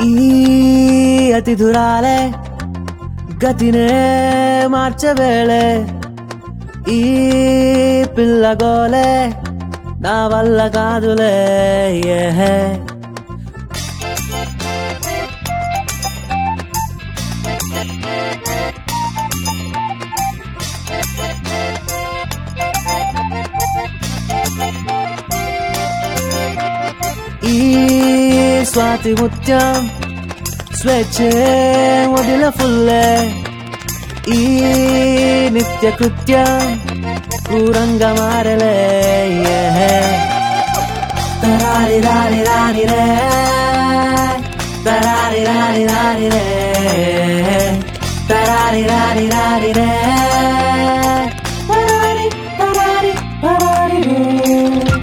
ఈ అతిథురాలే గతినే మార్చవేళే ఈ పిల్లగోలే నా వల్ల కాదులే ఏహే ఈ స్వాతి ముత్యం స్వేచ్ఛే వదిల ఫుల్లే ఈ నిత్య కృత్యం క్రూరంగా మారలే ఏహే. తరారి రారి రారి రే తరారి రారి రారి రే తరారి రారి రారి రే తరారి తరారి తరారి రే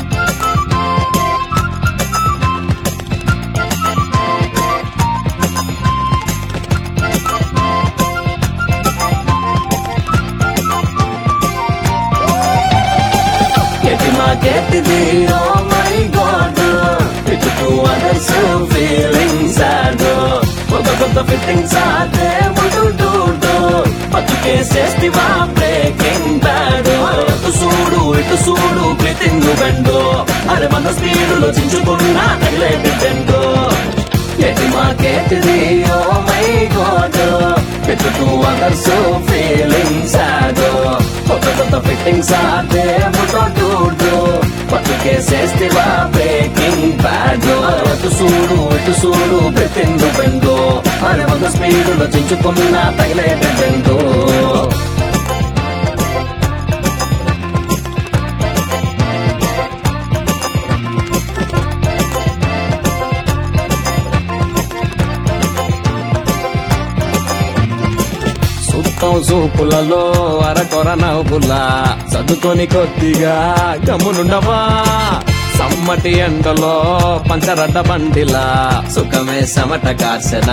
Get in my get the deal, oh my god It's two others feeling sad ఒక కొత్త ఫిట్టింగ్స్ ఆతే ముడు డూడు బతుకేసేస్తివా బ్రేకింగ్ బ్యాడ్ అటు చూడు ఇటు చూడు బ్రీతింగ్ బెండు అరే మన స్పీడులో చించుకున్నా తగిలే బిడ్డెండు ఎటి మాకేటిది ఓ మై గాడ్ పెద్ద టూ అదర్స్ ఫీలింగ్ సాడ్ కొత్త కొత్త ఫిట్టింగ్స్ ఆతే ముటో డూడు బతుకేసేస్తివా బ్రేకింగ్ బ్యాడ్ అటు చూడు ఇటు చూడు బ్రీతింగ్ బెండు అరే మన స్పీడులో చించుకున్నా తగిలే బిడ్డెండు సుత్తం సూపులలో అరకొర నవ్వుల చదువుకొని కొద్దిగా గమ్మునుండవా సమ్మటి ఎండలో పంచరడ్డ బండిలా సుఖమే సమట కార్చనా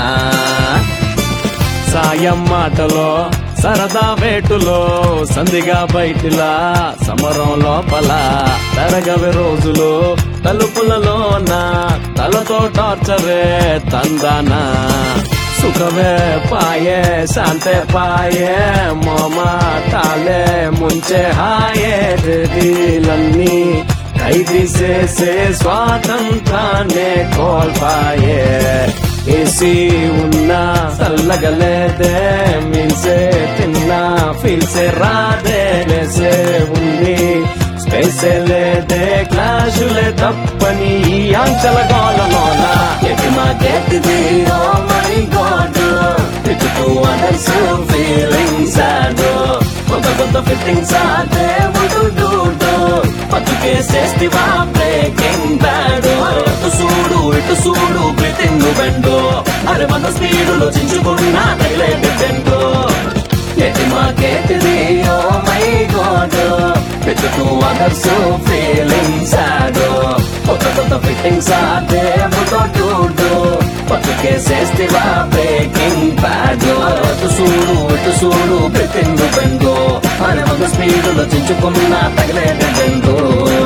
సాయం మాటలో సరదా వేటులో సంధిగా బయటిలా సమరం లోపల తరగవి రోజులు తలుపులలోన తలతో టార్చరే తందానా సుఖమే పాయే శాంతే పాయే మోమ తాలే ముంచే హాయే దిలన్నీ ఖైదీ చేసే స్వాతంత్రాన్నే కోల్పాయే ఏసీ ఉన్నా చల్లగలేదే మీల్సే తిన్నా ఫీల్సే రాదే లేసే ఉంది స్పేసే లేదే క్లాషులే తప్పని ఈ ఆంచల గోలలోన ఎటి మా గెట్టిది ఓ మై గాడ్ ఇటు టూ అదర్స్ ఫీలింగ్ సాడ్ ఒక కొత్త ఫిట్టింగ్ సాదే ముడు డూడు బతుకేసేస్తివా బ్రేకింగ్ బ్యాడ్ అటు చూడు ఇటు చూడు బ్రీతింగ్ బెండు అరే మన స్పీడులో చించుకున్నా తగిలే బిడ్డెండు ఎటి మాకేటిది ఓ మై గాడ్ పెద్ద టూ అదర్స్ ఫీలింగ్ సాడ్ కొత్త కొత్త ఫిట్టింగ్స్ ఆతే ముటో డూడు బతుకేసేస్తివా బ్రేకింగ్ బ్యాడ్ అటు చూడు ఇటు చూడు బ్రీతింగ్ బెండు అరే మన స్పీడులో చించుకున్నా తగిలే బిడ్డెండు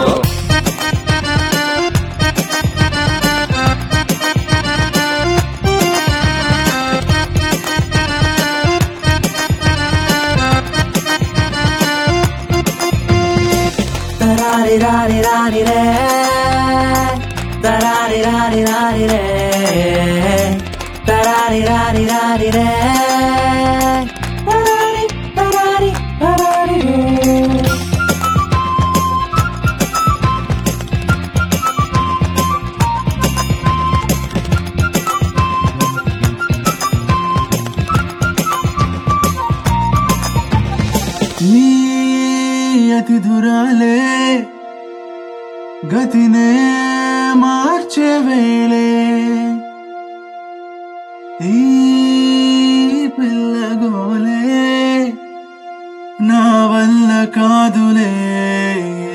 తరారి రారి రారి రే తరారి రారి రారి రే తరారి రారి రారి రే తరారి తరారి తరారి రే నీ అతి దురాలే గతినే మార్చే వేళే ఈ పిల్లగోలే నా వల్ల కాదులే